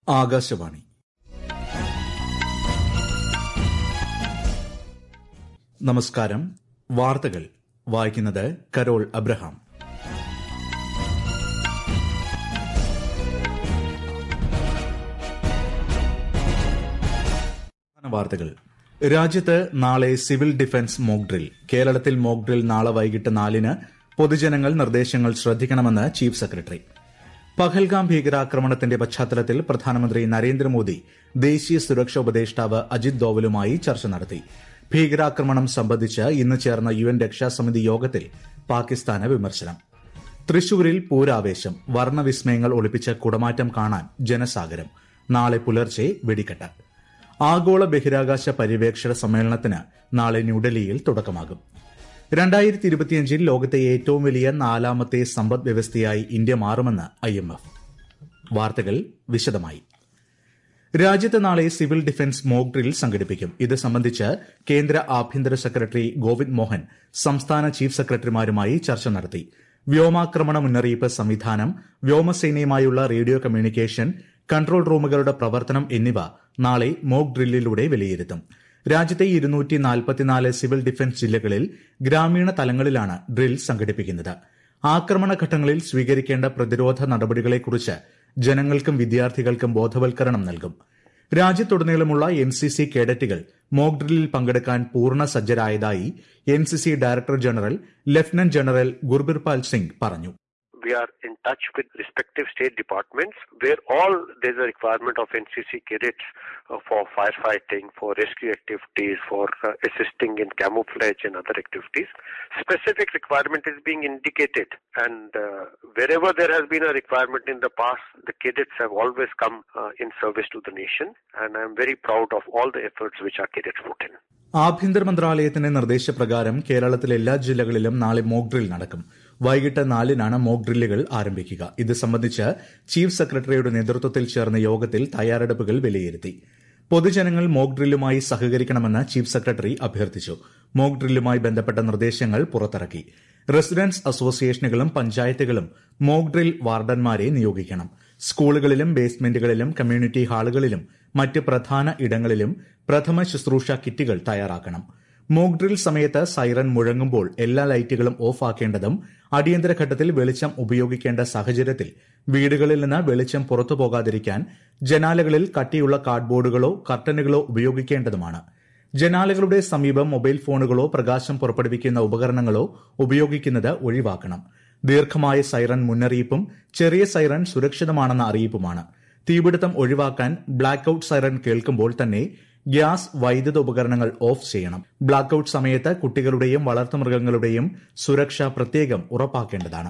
ആകാശവാണി നമസ്കാരം വാർത്തകൾ വായിക്കുന്നത് കരോൾ അബ്രഹാം പ്രധാന വാർത്തകൾ രാജ്യത്ത് നാളെ സിവിൽ ഡിഫൻസ് മോക്ക് ഡ്രിൽ കേരളത്തിൽ മോക്ക് ഡ്രിൽ നാളെ വൈകിട്ട് നാലിന് പൊതുജനങ്ങൾ നിർദ്ദേശങ്ങൾ ശ്രദ്ധിക്കണമെന്ന് ചീഫ് സെക്രട്ടറി പഹൽഗാം ഭീകരാക്രമണത്തിന്റെ പശ്ചാത്തലത്തിൽ പ്രധാനമന്ത്രി നരേന്ദ്രമോദി ദേശീയ സുരക്ഷാ ഉപദേഷ്ടാവ് അജിത് ദോവലുമായി ചർച്ച നടത്തി ഭീകരാക്രമണം സംബന്ധിച്ച് ഇന്ന് ചേർന്ന യു എൻ രക്ഷാസമിതി യോഗത്തിൽ പാകിസ്ഥാന് വിമർശനം തൃശൂരിൽ പൂരാവേശം വർണ്ണവിസ്മയങ്ങൾ ഒളിപ്പിച്ച കുടമാറ്റം കാണാൻ ജനസാഗരം നാളെ പുലർച്ചെ വെടിക്കെട്ട് ആഗോള ബഹിരാകാശ പര്യവേക്ഷണ സമ്മേളനത്തിന് നാളെ ന്യൂഡൽഹിയിൽ തുടക്കമാകും രണ്ടായിരത്തി ഇരുപത്തിയഞ്ചിൽ ലോകത്തെ ഏറ്റവും വലിയ നാലാമത്തെ സമ്പദ് വ്യവസ്ഥയായി ഇന്ത്യ മാറുമെന്ന് ഐ എം എഫ് വാർത്തകൾ വിശദമായി രാജ്യത്ത് നാളെ സിവിൽ ഡിഫൻസ് മോക്ക് ഡ്രിൽ സംഘടിപ്പിക്കും ഇത് സംബന്ധിച്ച് കേന്ദ്ര ആഭ്യന്തര സെക്രട്ടറി ഗോവിന്ദ് മോഹൻ സംസ്ഥാന ചീഫ് സെക്രട്ടറിമാരുമായി ചർച്ച നടത്തി വ്യോമാക്രമണ മുന്നറിയിപ്പ് സംവിധാനം വ്യോമസേനയുമായുള്ള റേഡിയോ കമ്മ്യൂണിക്കേഷൻ കൺട്രോൾ റൂമുകളുടെ പ്രവർത്തനം എന്നിവ നാളെ മോക്ക് ഡ്രില്ലിലൂടെ വിലയിരുത്തും രാജ്യത്തെ ഇരുന്നൂറ്റി നാൽപ്പത്തിനാല് സിവിൽ ഡിഫൻസ് ജില്ലകളിൽ ഗ്രാമീണ തലങ്ങളിലാണ് ഡ്രിൽ സംഘടിപ്പിക്കുന്നത് ആക്രമണ ഘട്ടങ്ങളിൽ സ്വീകരിക്കേണ്ട പ്രതിരോധ നടപടികളെക്കുറിച്ച് ജനങ്ങൾക്കും വിദ്യാർത്ഥികൾക്കും ബോധവൽക്കരണം നൽകും രാജ്യത്തുടനീളമുള്ള എൻ സി സി കേഡറ്റുകൾ മോക്ക് ഡ്രില്ലിൽ പങ്കെടുക്കാൻ പൂർണ്ണ സജ്ജരായതായി N C C director general lieutenant general Gurbirpal Singh പറഞ്ഞു we are in touch with respective state departments where all there's a requirement of NCC cadets uh, for firefighting, for rescue activities, for uh, assisting in camouflage and other activities. Specific requirement is being indicated and uh, wherever there has been a requirement in the past, the cadets have always come uh, in service to the nation and I'm very proud of all the efforts which our cadets put in. ആഭ്യന്തര മന്ത്രാലയത്തിന്റെ നിർദ്ദേശപ്രകാരം കേരളത്തിലെ എല്ലാ ജില്ലകളിലും നാളെ mock drill നടക്കും വൈകിട്ട് നാലിനാണ് മോക്ക് ഡ്രില്ലുകൾ ആരംഭിക്കുക ഇത് സംബന്ധിച്ച് ചീഫ് സെക്രട്ടറിയുടെ നേതൃത്വത്തിൽ ചേർന്ന യോഗത്തിൽ തയ്യാറെടുപ്പുകൾ വിലയിരുത്തി പൊതുജനങ്ങൾ മോക്ക് ഡ്രില്ലുമായി സഹകരിക്കണമെന്ന് ചീഫ് സെക്രട്ടറി അഭ്യർത്ഥിച്ചു മോക്ക് ഡ്രില്ലുമായി ബന്ധപ്പെട്ട നിർദ്ദേശങ്ങൾ പുറത്തിറക്കി റെസിഡൻസ് അസോസിയേഷനുകളും പഞ്ചായത്തുകളും മോക്ക് ഡ്രിൽ വാർഡന്മാരെ നിയോഗിക്കണം സ്കൂളുകളിലും ബേസ്മെന്റുകളിലും കമ്മ്യൂണിറ്റി ഹാളുകളിലും മറ്റ് പ്രധാന ഇടങ്ങളിലും പ്രഥമ ശുശ്രൂഷ കിറ്റുകൾ തയ്യാറാക്കണം മോക്ക് ഡ്രിൽ സമയത്ത് സൈറൻ മുഴങ്ങുമ്പോൾ എല്ലാ ലൈറ്റുകളും ഓഫ് ആക്കേണ്ടതും അടിയന്തര ഘട്ടത്തിൽ വെളിച്ചം ഉപയോഗിക്കേണ്ട സാഹചര്യത്തിൽ വീടുകളിൽ നിന്ന് വെളിച്ചം പുറത്തു പോകാതിരിക്കാൻ ജനാലകളിൽ കട്ടിയുള്ള കാർഡ്ബോർഡുകളോ കർട്ടനുകളോ ഉപയോഗിക്കേണ്ടതുമാണ് ജനാലകളുടെ സമീപം മൊബൈൽ ഫോണുകളോ പ്രകാശം പുറപ്പെടുവിക്കുന്ന ഉപകരണങ്ങളോ ഉപയോഗിക്കുന്നത് ഒഴിവാക്കണം ദീർഘമായ സൈറൻ മുന്നറിയിപ്പും ചെറിയ സൈറൻ സുരക്ഷിതമാണെന്ന അറിയിപ്പുമാണ് തീപിടുത്തം ഒഴിവാക്കാൻ ബ്ലാക്ക് ഔട്ട് സൈറൻ കേൾക്കുമ്പോൾ തന്നെ ഗ്യാസ് വൈദ്യുത ഉപകരണങ്ങൾ ഓഫ് ചെയ്യണം ബ്ലാക്ക് ഔട്ട് സമയത്ത് കുട്ടികളുടെയും വളർത്തുമൃഗങ്ങളുടെയും സുരക്ഷ പ്രത്യേകം ഉറപ്പാക്കേണ്ടതാണ്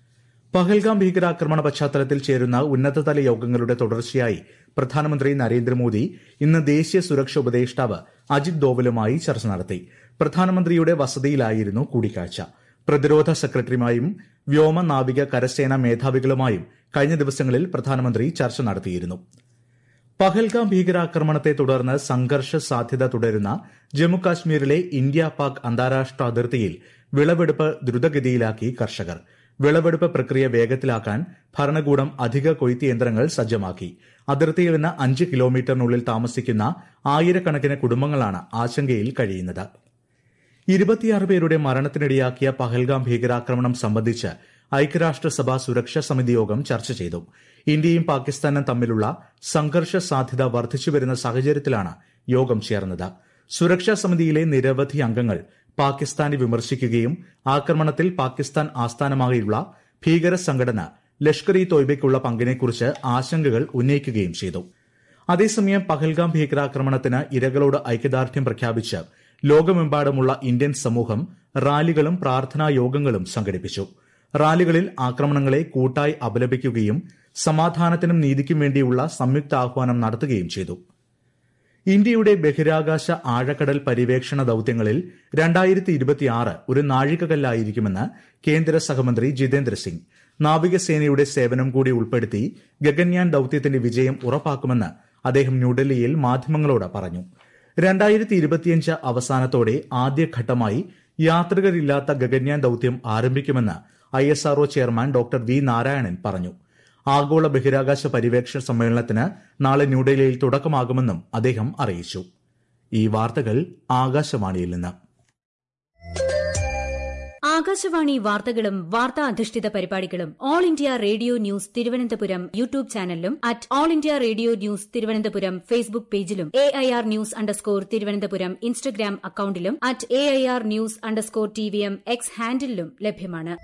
പഹൽഗാം ഭീകരാക്രമണ പശ്ചാത്തലത്തിൽ ചേരുന്ന ഉന്നതതല യോഗങ്ങളുടെ തുടർച്ചയായി പ്രധാനമന്ത്രി നരേന്ദ്രമോദി ഇന്ന് ദേശീയ സുരക്ഷാ ഉപദേഷ്ടാവ് അജിത് ദോവലുമായി ചർച്ച നടത്തി പ്രധാനമന്ത്രിയുടെ വസതിയിലായിരുന്നു കൂടിക്കാഴ്ച പ്രതിരോധ സെക്രട്ടറിയുമായും വ്യോമ നാവിക കരസേന മേധാവികളുമായും കഴിഞ്ഞ ദിവസങ്ങളിൽ പ്രധാനമന്ത്രി ചർച്ച നടത്തിയിരുന്നു പഹൽഗാം ഭീകരാക്രമണത്തെ തുടർന്ന് സംഘർഷ സാധ്യത തുടരുന്ന ജമ്മുകാശ്മീരിലെ ഇന്ത്യ പാക് അന്താരാഷ്ട്ര അതിർത്തിയിൽ വിളവെടുപ്പ് ദ്രുതഗതിയിലാക്കി കർഷകർ വിളവെടുപ്പ് പ്രക്രിയ വേഗത്തിലാക്കാൻ ഭരണകൂടം അധിക കൊയ്ത്ത് യന്ത്രങ്ങൾ സജ്ജമാക്കി അതിർത്തിയിൽ നിന്ന് അഞ്ച് കിലോമീറ്ററിനുള്ളിൽ താമസിക്കുന്ന ആയിരക്കണക്കിന് കുടുംബങ്ങളാണ് ആശങ്കയിൽ കഴിയുന്നത് ഇരുപത്തിയാറ് പേരുടെ മരണത്തിനിടയാക്കിയ പഹൽഗാം ഭീകരാക്രമണം സംബന്ധിച്ച് ഐക്യരാഷ്ട്രസഭ സുരക്ഷാ സമിതി യോഗം ചർച്ച ചെയ്തു ഇന്ത്യയും പാകിസ്ഥാനും തമ്മിലുള്ള സംഘർഷ സാധ്യത വർദ്ധിച്ചുവരുന്ന സാഹചര്യത്തിലാണ് യോഗം ചേർന്നത് സുരക്ഷാ സമിതിയിലെ നിരവധി അംഗങ്ങൾ പാകിസ്ഥാനെ വിമർശിക്കുകയും ആക്രമണത്തിൽ പാകിസ്ഥാൻ ആസ്ഥാനമായുള്ള ഭീകര സംഘടന ലഷ്കർ ഇ തോയ്ബയ്ക്കുള്ള പങ്കിനെക്കുറിച്ച് ആശങ്കകൾ ഉന്നയിക്കുകയും ചെയ്തു അതേസമയം പഹൽഗാം ഭീകരാക്രമണത്തിന് ഇരകളോട് ഐക്യദാർഢ്യം പ്രഖ്യാപിച്ച് ലോകമെമ്പാടുമുള്ള ഇന്ത്യൻ സമൂഹം റാലികളും പ്രാർത്ഥനാ യോഗങ്ങളും സംഘടിപ്പിച്ചു റാലികളിൽ ആക്രമണങ്ങളെ കൂട്ടായി അപലപിക്കുകയും സമാധാനത്തിനും നീതിക്കും വേണ്ടിയുള്ള സംയുക്ത ആഹ്വാനം നടത്തുകയും ചെയ്തു ഇന്ത്യയുടെ ബഹിരാകാശ ആഴക്കടൽ പര്യവേക്ഷണ ദൌത്യങ്ങളിൽ രണ്ടായിരത്തി ഇരുപത്തിയാറ് ഒരു നാഴികകല്ലായിരിക്കുമെന്ന് കേന്ദ്ര സഹമന്ത്രി ജിതേന്ദ്ര സിംഗ് നാവികസേനയുടെ സേവനം കൂടി ഉൾപ്പെടുത്തി ഗഗൻയാൻ ദൌത്യത്തിന്റെ വിജയം ഉറപ്പാക്കുമെന്ന് അദ്ദേഹം ന്യൂഡൽഹിയിൽ മാധ്യമങ്ങളോട് പറഞ്ഞു രണ്ടായിരത്തി ഇരുപത്തിയഞ്ച് അവസാനത്തോടെ ആദ്യഘട്ടമായി യാത്രികരില്ലാത്ത ഗഗൻയാൻ ദൌത്യം ആരംഭിക്കുമെന്ന് I S R O chairman doctor V Narayanan പറഞ്ഞു ആഗോള ബഹിരാകാശ പര്യവേക്ഷണ സമ്മേളനത്തിന് നാളെ ന്യൂഡൽഹിയിൽ തുടക്കമാകുമെന്നും അദ്ദേഹം അറിയിച്ചു ഈ വാർത്തകൾ ആകാശവാണിയിൽ നിന്ന് ആകാശവാണി വാർത്തകളും വാർത്താ അധിഷ്ഠിത പരിപാടികളും all India radio news Thiruvananthapuram YouTube ചാനലിലും at all India radio news Thiruvananthapuram Facebook പേജിലും A I R news underscore Thiruvananthapuram Instagram അക്കൌണ്ടിലും at A I R news underscore T V M X ഹാൻഡിലും ലഭ്യമാണ്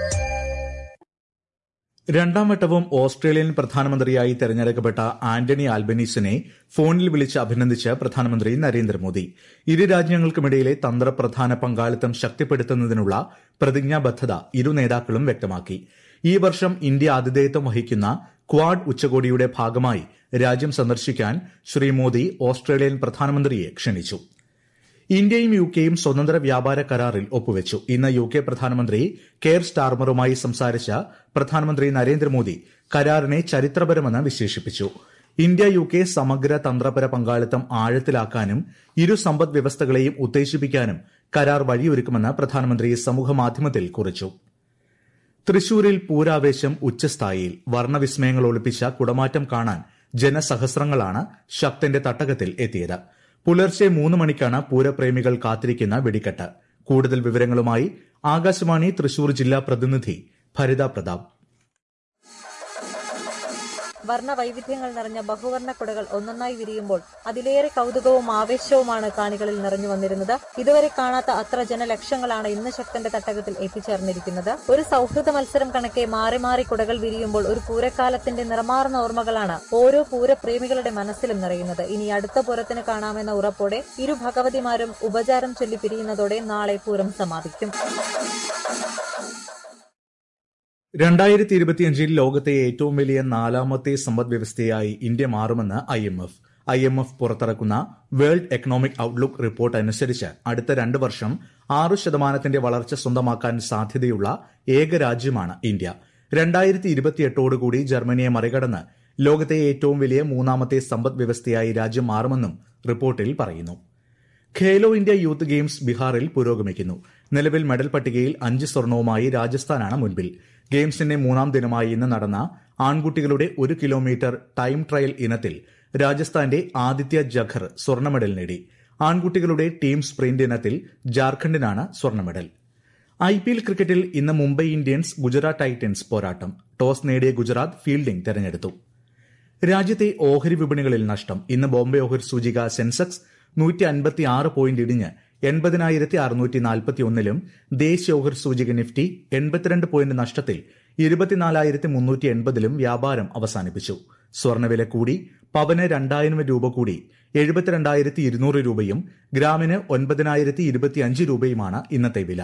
രണ്ടാം വട്ടവും ഓസ്ട്രേലിയൻ പ്രധാനമന്ത്രിയായി തെരഞ്ഞെടുക്കപ്പെട്ട ആന്റണി ആൽബനീസിനെ ഫോണിൽ വിളിച്ച് അഭിനന്ദിച്ച് പ്രധാനമന്ത്രി നരേന്ദ്രമോദി ഇരു രാജ്യങ്ങൾക്കുമിടയിലെ തന്ത്രപ്രധാന പങ്കാളിത്തം ശക്തിപ്പെടുത്തുന്നതിനുള്ള പ്രതിജ്ഞാബദ്ധത ഇരു നേതാക്കളും വ്യക്തമാക്കി ഈ വർഷം ഇന്ത്യ ആതിഥേയത്വം വഹിക്കുന്ന ക്വാഡ് ഉച്ചകോടിയുടെ ഭാഗമായി രാജ്യം സന്ദർശിക്കാൻ ശ്രീ മോദി ഓസ്ട്രേലിയൻ പ്രധാനമന്ത്രിയെ ക്ഷണിച്ചു ഇന്ത്യയും യു കെയും സ്വതന്ത്ര വ്യാപാര കരാറിൽ ഒപ്പുവെച്ചു ഇന്ന് യു കെ പ്രധാനമന്ത്രി കെയർ സ്റ്റാർമറുമായി സംസാരിച്ച പ്രധാനമന്ത്രി നരേന്ദ്രമോദി കരാറിനെ ചരിത്രപരമെന്ന് വിശേഷിപ്പിച്ചു ഇന്ത്യ യു കെ സമഗ്ര തന്ത്രപര പങ്കാളിത്തം ആഴത്തിലാക്കാനും ഇരു സമ്പദ് വ്യവസ്ഥകളെയും ഉത്തേജിപ്പിക്കാനും കരാർ വഴിയൊരുക്കുമെന്ന് പ്രധാനമന്ത്രി സമൂഹമാധ്യമത്തിൽ കുറിച്ചു തൃശൂരിൽ പൂരാവേശം ഉച്ചസ്ഥായിയിൽ വർണ്ണവിസ്മയങ്ങൾ ഒളിപ്പിച്ച കുടമാറ്റം കാണാൻ ജനസഹസ്രങ്ങളാണ് ശക്തന്റെ തട്ടകത്തിൽ എത്തിയത് പുലർച്ചെ മൂന്ന് മണിക്കാണ് പൂരപ്രേമികൾ കാത്തിരിക്കുന്ന വെടിക്കെട്ട് കൂടുതൽ വിവരങ്ങളുമായി ആകാശവാണി തൃശൂർ ജില്ലാ പ്രതിനിധി ഭരിത പ്രതാപ് വർണ്ണ വൈവിധ്യങ്ങൾ നിറഞ്ഞ ബഹുവർണ്ണ കുടകൾ ഒന്നൊന്നായി വിരിയുമ്പോൾ അതിലേറെ കൗതുകവും ആവേശവുമാണ് കാണികളിൽ നിറഞ്ഞു വന്നിരുന്നത് ഇതുവരെ കാണാത്ത അത്ര ജനലക്ഷങ്ങളാണ് ഇന്ന് ശക്തന്റെ തട്ടകത്തിൽ എത്തിച്ചേർന്നിരിക്കുന്നത് ഒരു സൗഹൃദ മത്സരം കണക്കെ മാറി മാറി കുടകൾ വിരിയുമ്പോൾ ഒരു പൂരക്കാലത്തിന്റെ നിറമാർന്ന ഓർമ്മകളാണ് ഓരോ പൂരപ്രേമികളുടെ മനസ്സിലും നിറയുന്നത് ഇനി അടുത്ത പൂരത്തിന് കാണാമെന്ന ഉറപ്പോടെ ഇരു ഭഗവതിമാരും ഉപചാരം ചൊല്ലി പിരിയുന്നതോടെ നാളെ പൂരം സമാപിക്കും രണ്ടായിരത്തി ഇരുപത്തിയഞ്ചിൽ ലോകത്തെ ഏറ്റവും വലിയ നാലാമത്തെ സമ്പദ് വ്യവസ്ഥയായി ഇന്ത്യ മാറുമെന്ന് I M F I M F പുറത്തിറക്കുന്ന വേൾഡ് എക്കണോമിക് ഔട്ട്ലുക്ക് റിപ്പോർട്ട് അനുസരിച്ച് അടുത്ത രണ്ട് വർഷം ആറ് ശതമാനത്തിന്റെ വളർച്ച സ്വന്തമാക്കാൻ സാധ്യതയുള്ള ഏക രാജ്യമാണ് ഇന്ത്യ രണ്ടായിരത്തി ഇരുപത്തിയെട്ടോടുകൂടി ജർമ്മനിയെ മറികടന്ന് ലോകത്തെ ഏറ്റവും വലിയ മൂന്നാമത്തെ സമ്പദ് വ്യവസ്ഥയായി രാജ്യം മാറുമെന്നും റിപ്പോർട്ടിൽ പറയുന്നു ഖേലോ ഇന്ത്യ യൂത്ത് ഗെയിംസ് ബീഹാറിൽ പുരോഗമിക്കുന്നു നിലവിൽ മെഡൽ പട്ടികയിൽ അഞ്ച് സ്വർണവുമായി രാജസ്ഥാനാണ് മുൻപിൽ ഗെയിംസിന്റെ മൂന്നാം ദിനമായി ഇന്ന് നടന്ന ആൺകുട്ടികളുടെ ഒരു കിലോമീറ്റർ ടൈം ട്രയൽ ഇനത്തിൽ രാജസ്ഥാന്റെ ആദിത്യ ജഖർ സ്വർണ്ണ മെഡൽ നേടി ആൺകുട്ടികളുടെ ടീം സ്പ്രിന്റ് ഇനത്തിൽ ജാർഖണ്ഡിനാണ് സ്വർണ്ണ മെഡൽ ഐ പി എൽ ക്രിക്കറ്റിൽ ഇന്ന് മുംബൈ ഇന്ത്യൻസ് ഗുജറാത്ത് ടൈറ്റൻസ് പോരാട്ടം ടോസ് നേടിയ ഗുജറാത്ത് ഫീൽഡിംഗ് തെരഞ്ഞെടുത്തു രാജ്യത്തെ ഓഹരി വിപണികളിൽ നഷ്ടം ഇന്ന് ബോംബെ ഓഹരി സൂചിക സെൻസെക്സ് നൂറ്റി അൻപത്തി ആറ് പോയിന്റ് ഇടിഞ്ഞ് എൺപതിനായിരത്തി അറുന്നൂറ്റി നാൽപ്പത്തി ഒന്നിലും ദേശീയ ഓഹരി സൂചിക നിഫ്റ്റി എൺപത്തിരണ്ട് പോയിന്റ് നഷ്ടത്തിൽ ഇരുപത്തിനാലായിരത്തി മുന്നൂറ്റി എൺപതിലും വ്യാപാരം അവസാനിപ്പിച്ചു സ്വർണ്ണവില കൂടി പവന് രണ്ടായിരം രൂപ കൂടി എഴുപത്തിരണ്ടായിരത്തി ഇരുന്നൂറ് രൂപയും ഗ്രാമിന് ഒൻപതിനായിരത്തി ഇരുപത്തിയഞ്ച് രൂപയുമാണ് ഇന്നത്തെ വില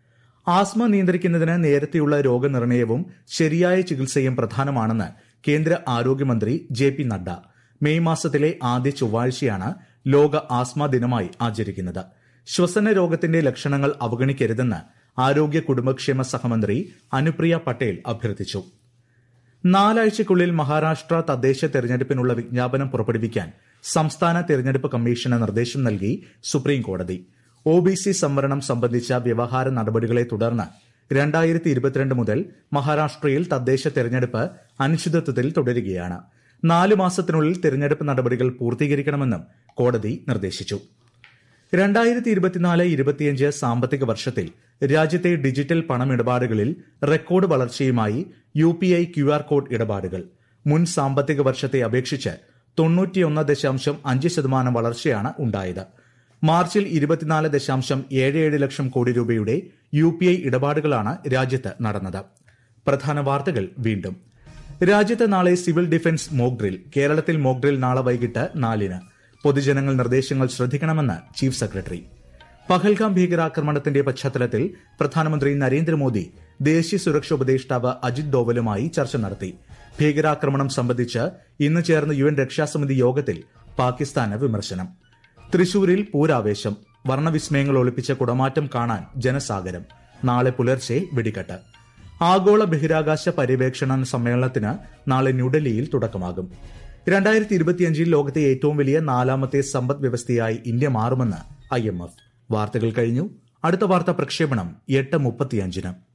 ആസ്മ നിയന്ത്രിക്കുന്നതിന് നേരത്തെയുള്ള രോഗനിർണയവും ശരിയായ ചികിത്സയും പ്രധാനമാണെന്ന് കേന്ദ്ര ആരോഗ്യമന്ത്രി ജെ പി നഡ്ഡ മെയ് മാസത്തിലെ ആദ്യ ചൊവ്വാഴ്ചയാണ് ലോക ആസ്മ ദിനമായി ആചരിക്കുന്നത് ശ്വസന രോഗത്തിന്റെ ലക്ഷണങ്ങൾ അവഗണിക്കരുതെന്ന് ആരോഗ്യ കുടുംബക്ഷേമ സഹമന്ത്രി അനുപ്രിയ പട്ടേൽ അഭ്യർത്ഥിച്ചു നാലാഴ്ചയ്ക്കുള്ളിൽ മഹാരാഷ്ട്ര തദ്ദേശ തെരഞ്ഞെടുപ്പിനുള്ള വിജ്ഞാപനം പുറപ്പെടുവിക്കാൻ സംസ്ഥാന തെരഞ്ഞെടുപ്പ് കമ്മീഷന് നിർദ്ദേശം നൽകി സുപ്രീം കോടതി ഒ ബി സി സംവരണം സംബന്ധിച്ച വ്യവഹാര നടപടികളെ തുടർന്ന് രണ്ടായിരത്തി ഇരുപത്തിരണ്ട് മുതൽ മഹാരാഷ്ട്രയിൽ തദ്ദേശ തെരഞ്ഞെടുപ്പ് അനിശ്ചിതത്വത്തിൽ തുടരുകയാണ് നാല് മാസത്തിനുള്ളിൽ തെരഞ്ഞെടുപ്പ് നടപടികൾ പൂർത്തീകരിക്കണമെന്നും കോടതി നിർദ്ദേശിച്ചു രണ്ടായിരത്തി ഇരുപത്തിനാല് ഇരുപത്തിയഞ്ച് സാമ്പത്തിക വർഷത്തിൽ രാജ്യത്തെ ഡിജിറ്റൽ പണമിടപാടുകളിൽ റെക്കോർഡ് വളർച്ചയുമായി U P I Q R code ഇടപാടുകൾ മുൻ സാമ്പത്തിക വർഷത്തെ അപേക്ഷിച്ച് തൊണ്ണൂറ്റിയൊന്ന് ദശാംശം അഞ്ച് ശതമാനം വളർച്ചയാണ് ഉണ്ടായത് മാർച്ചിൽ ഇരുപത്തിനാല് ദശാംശം ഏഴ് ഏഴ് ലക്ഷം കോടി രൂപയുടെ യു പി ഐ ഇടപാടുകളാണ് രാജ്യത്ത് നടന്നത് പ്രധാന വാർത്തകൾ വീണ്ടും രാജ്യത്ത് നാളെ സിവിൽ ഡിഫൻസ് മോക്ക് ഡ്രിൽ കേരളത്തിൽ മോക്ക് ഡ്രിൽ നാളെ വൈകിട്ട് നാലിന് പൊതുജനങ്ങൾ നിർദ്ദേശങ്ങൾ ശ്രദ്ധിക്കണമെന്ന് ചീഫ് സെക്രട്ടറി പഹൽഗാം ഭീകരാക്രമണത്തിന്റെ പശ്ചാത്തലത്തിൽ പ്രധാനമന്ത്രി നരേന്ദ്രമോദി ദേശീയ സുരക്ഷാ ഉപദേഷ്ടാവ് അജിത് ഡോവലുമായി ചർച്ച നടത്തി ഭീകരാക്രമണം സംബന്ധിച്ച് ഇന്ന് ചേർന്ന യു എൻ രക്ഷാസമിതി യോഗത്തിൽ പാകിസ്ഥാന് വിമർശനം തൃശൂരിൽ പൂരാവേശം വർണ്ണവിസ്മയങ്ങൾ ഒളിപ്പിച്ച കുടമാറ്റം കാണാൻ ജനസാഗരം നാളെ പുലർച്ചെ വെടിക്കെട്ട് ആഗോള ബഹിരാകാശ പര്യവേക്ഷണ സമ്മേളനത്തിന് നാളെ ന്യൂഡൽഹിയിൽ തുടക്കമാകും രണ്ടായിരത്തി ഇരുപത്തിയഞ്ചിൽ ലോകത്തെ ഏറ്റവും വലിയ നാലാമത്തെ സമ്പദ് വ്യവസ്ഥയായി ഇന്ത്യ മാറുമെന്ന് ഐ എം എഫ് വാർത്തകൾ കഴിഞ്ഞു അടുത്ത വാർത്താ പ്രക്ഷേപണം എട്ട് മുപ്പത്തിയഞ്ചിന്